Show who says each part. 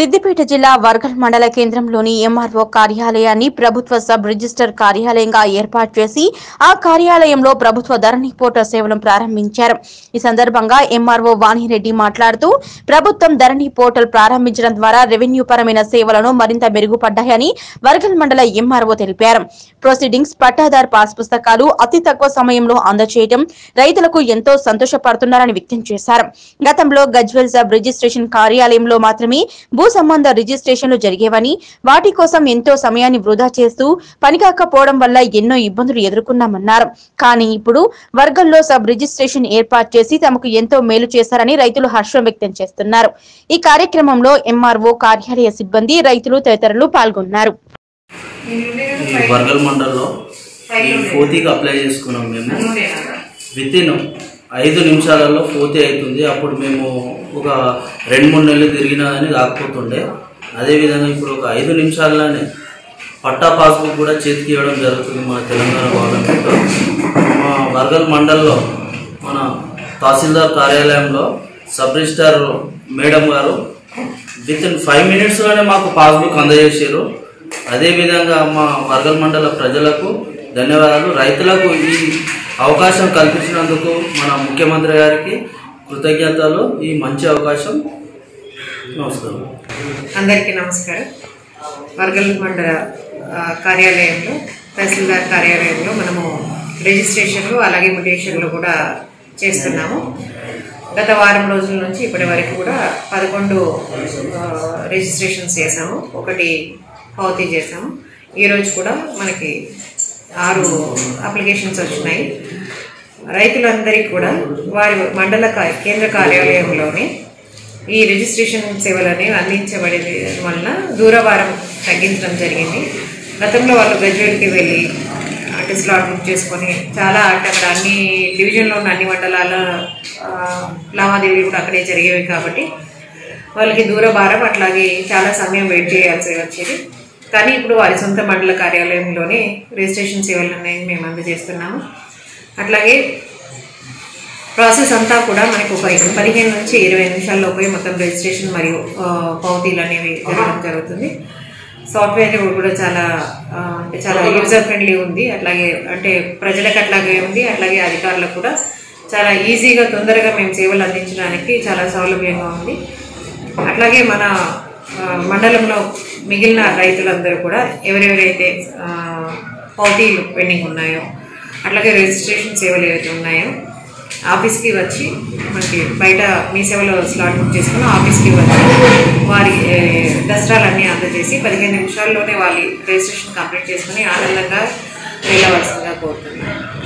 Speaker 1: సిద్దిపేట జిల్లా వర్గల్ మండల కేంద్రంలోని ఎంఆర్ఓ కార్యాలయాన్ని ప్రభుత్వ సబ్ రిజిస్టర్ కార్యాలయంగా ఏర్పాటు చేసి ఆ కార్యాలయంలో ప్రభుత్వ ధరణి పోర్టల్ సేవలను ప్రారంభించారు ఈ సందర్భంగా ఎంఆర్ఓ వాణిరెడ్డి మాట్లాడుతూ ప్రభుత్వం ధరణి పోర్టల్ ప్రారంభించడం ద్వారా రెవెన్యూ పరమైన సేవలను మరింత మెరుగుపడ్డాయని వర్గల్ మండల ఎంఆర్ఓ తెలిపారు ప్రొసీడింగ్స్ పట్టాదార్ పాస్ పుస్తకాలు అతి తక్కువ సమయంలో అందజేయడం రైతులకు ఎంతో సంతోషపడుతున్నారని వ్యక్తం చేశారు గతంలో గజ్వెల్ సబ్ రిజిస్ట్రేషన్ కార్యాలయంలో మాత్రమే భూ సంబంధ రిజిస్ట్రేషన్లు జరిగేవని వాటి కోసం ఎంతో సమయాన్ని వృధా చేస్తూ పని కాకపోవడం వల్ల ఎన్నో ఇబ్బందులు ఎదుర్కొన్నామన్నారు కానీ ఇప్పుడు వర్గంలో సబ్ రిజిస్ట్రేషన్ ఏర్పాటు చేసి తమకు ఎంతో మేలు చేశారని రైతులు హర్షం వ్యక్తం చేస్తున్నారు ఈ కార్యక్రమంలో ఎంఆర్ఓ కార్యాలయ సిబ్బంది రైతులు తదితరులు పాల్గొన్నారు
Speaker 2: ఈ వర్గల్ మండల్లో ఈ ఫోతీకి అప్లై చేసుకున్నాం మేము విత్ ఇన్ ఐదు నిమిషాలలో ఫోతీ అవుతుంది అప్పుడు మేము ఒక రెండు మూడు నెలలు తిరిగినా కానీ రాకపోతుండే అదేవిధంగా ఇప్పుడు ఒక ఐదు నిమిషాల్లోనే పట్టా పాస్బుక్ కూడా చేతికి ఇవ్వడం జరుగుతుంది మన తెలంగాణ గవర్నమెంట్ మా వర్గల్ మండల్లో మన తహసీల్దార్ కార్యాలయంలో సబ్ రిజిస్టార్ మేడం గారు విత్ ఇన్ ఫైవ్ మినిట్స్లోనే మాకు పాస్బుక్ అందజేసారు అదేవిధంగా మా వర్గల్ మండల ప్రజలకు ధన్యవాదాలు రైతులకు ఈ అవకాశం కల్పించినందుకు మన ముఖ్యమంత్రి గారికి కృతజ్ఞతలు ఈ మంచి అవకాశం నమస్కారం
Speaker 3: అందరికీ నమస్కారం వర్గల్ మండల ఆ, కార్యాలయంలో తహసీల్దార్ కార్యాలయంలో మనము రిజిస్ట్రేషన్లు అలాగే మ్యుటేషన్లు కూడా చేస్తున్నాము గత వారం రోజుల నుంచి ఇప్పటి వరకు కూడా పదకొండు ఆ, రిజిస్ట్రేషన్స్ చేసాము ఒకటి పౌతీ చేసాము ఈరోజు కూడా మనకి ఆరు అప్లికేషన్స్ వచ్చినాయి రైతులందరికీ కూడా వారి మండల కా- కేంద్ర కార్యాలయంలోనే ఈ రిజిస్ట్రేషన్ సేవలని అందించబడేది వలన దూరవారం తగ్గించడం జరిగింది గతంలో వాళ్ళు గజ్వేల్కి వెళ్ళి అంటే స్లాట్ బుక్ చేసుకొని చాలా అంటే అక్కడ అన్ని డివిజన్లో ఉన్న అన్ని మండలాల ఆ, లావాదేవీలు కూడా అక్కడే జరిగేవి కాబట్టి వాళ్ళకి దూర భారం అట్లాగే చాలా సమయం వెయిట్ చేయాల్సి వచ్చేది కానీ ఇప్పుడు వారి సొంత మండల కార్యాలయంలోనే రిజిస్ట్రేషన్ సేవలు అనేవి మేము అందజేస్తున్నాము అట్లాగే ప్రాసెస్ అంతా కూడా మనకు ఒక పదిహేను నుంచి ఇరవై నిమిషాల్లోపే మొత్తం రిజిస్ట్రేషన్ మరియు ఆ, పౌతీలు అనేవి జరగడం జరుగుతుంది సాఫ్ట్వేర్ కూడా చాలా ఆ, అంటే చాలా యూజర్ ఫ్రెండ్లీ ఉంది అట్లాగే అంటే ప్రజలకు అట్లాగే ఉంది అట్లాగే అధికారులకు కూడా చాలా ఈజీగా తొందరగా మేము సేవలు అందించడానికి చాలా సౌలభ్యంగా ఉంది అట్లాగే మన ఆ, మండలంలో మిగిలిన రైతులందరూ కూడా ఎవరెవరైతే ఆ, పౌతీలు పెండింగ్ ఉన్నాయో అట్లాగే రిజిస్ట్రేషన్ సేవలు ఏవైతే ఉన్నాయో ఆఫీస్కి వచ్చి మనకి బయట మీ సేవలో స్లాట్ బుక్ చేసుకుని ఆఫీస్కి వచ్చి వారి ఏ, దసరాలన్నీ అందజేసి పదిహేను నిమిషాల్లోనే వాళ్ళ రిజిస్ట్రేషన్ కంప్లీట్ చేసుకుని ఆనందంగా వెళ్ళవలసిందిగా కోరుతున్నాను